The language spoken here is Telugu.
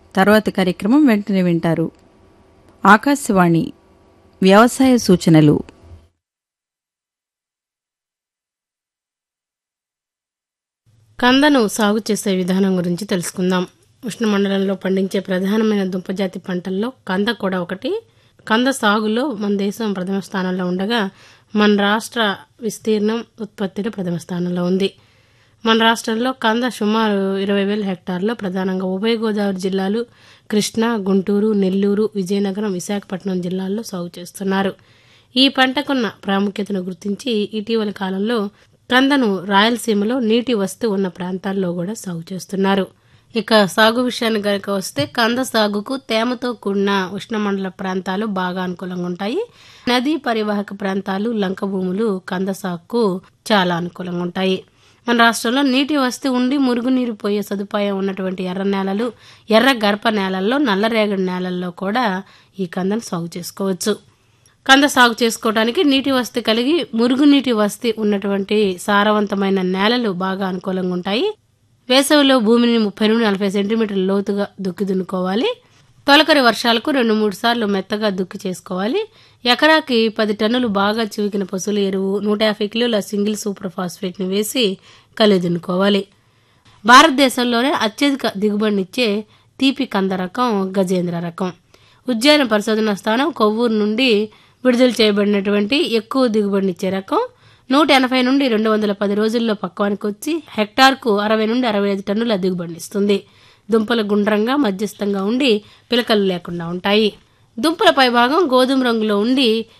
తర్వాతి కార్యక్రమం వెంటనే వింటారు ఆకాశవాణి వ్యవసాయ సూచనలు కందను సాగు చేసే విధానం గురించి తెలుసుకుందాం ఉష్ణమండలంలో పండించే ప్రధానమైన దుంపజాతి పంటల్లో కంద కూడా ఒకటి కంద సాగులో మన దేశం ప్రథమ స్థానంలో ఉండగా మన రాష్ట్ర విస్తీర్ణం ఉత్పత్తిలో ప్రథమ స్థానంలో ఉంది మన రాష్ట్రంలో కంద సుమారు ఇరవై వేల హెక్టార్లో ప్రధానంగా ఉభయ గోదావరి జిల్లాలు కృష్ణా గుంటూరు నెల్లూరు విజయనగరం విశాఖపట్నం జిల్లాల్లో సాగు చేస్తున్నారు ఈ పంటకున్న ప్రాముఖ్యతను గుర్తించి ఇటీవల కాలంలో కందను రాయలసీమలో నీటి వస్తు ఉన్న ప్రాంతాల్లో కూడా సాగు చేస్తున్నారు ఇక సాగు విషయానికి కనుక వస్తే కంద సాగుకు తేమతో కూడిన ఉష్ణమండల ప్రాంతాలు బాగా అనుకూలంగా ఉంటాయి నదీ పరివాహక ప్రాంతాలు లంక భూములు కంద సాగుకు చాలా అనుకూలంగా ఉంటాయి మన రాష్ట్రంలో నీటి వస్తు ఉండి మురుగునీరు పోయే సదుపాయం ఉన్నటువంటి ఎర్ర నేలలు ఎర్ర గర్భ నేలల్లో నల్లరేగడి నేలల్లో కూడా ఈ కందను సాగు చేసుకోవచ్చు కంద సాగు చేసుకోవడానికి నీటి వసతి కలిగి మురుగునీటి వసతి ఉన్నటువంటి సారవంతమైన నేలలు బాగా అనుకూలంగా ఉంటాయి వేసవిలో భూమిని ముప్పై నుండి నలభై సెంటీమీటర్ల లోతుగా దుక్కి దున్నుకోవాలి తొలకరి వర్షాలకు రెండు మూడు సార్లు మెత్తగా దుక్కి చేసుకోవాలి ఎకరాకి పది టన్నులు బాగా చివికిన పశువుల ఎరువు నూట యాభై కిలోల సింగిల్ సూపర్ ఫాస్ఫేట్ని వేసి కలిగి దున్నుకోవాలి భారతదేశంలోనే అత్యధిక దిగుబడినిచ్చే తీపి కంద రకం గజేంద్ర రకం ఉద్యాన పరిశోధన స్థానం కొవ్వూరు నుండి విడుదల చేయబడినటువంటి ఎక్కువ దిగుబడినిచ్చే రకం నూట ఎనభై నుండి రెండు వందల పది రోజుల్లో పక్వానికి వచ్చి హెక్టార్కు అరవై నుండి అరవై ఐదు టన్నుల దిగుబడినిస్తుంది దుంపలు గుండ్రంగా మధ్యస్థంగా ఉండి పిలకలు లేకుండా ఉంటాయి దుంపల పైభాగం గోధుమ రంగులో ఉండి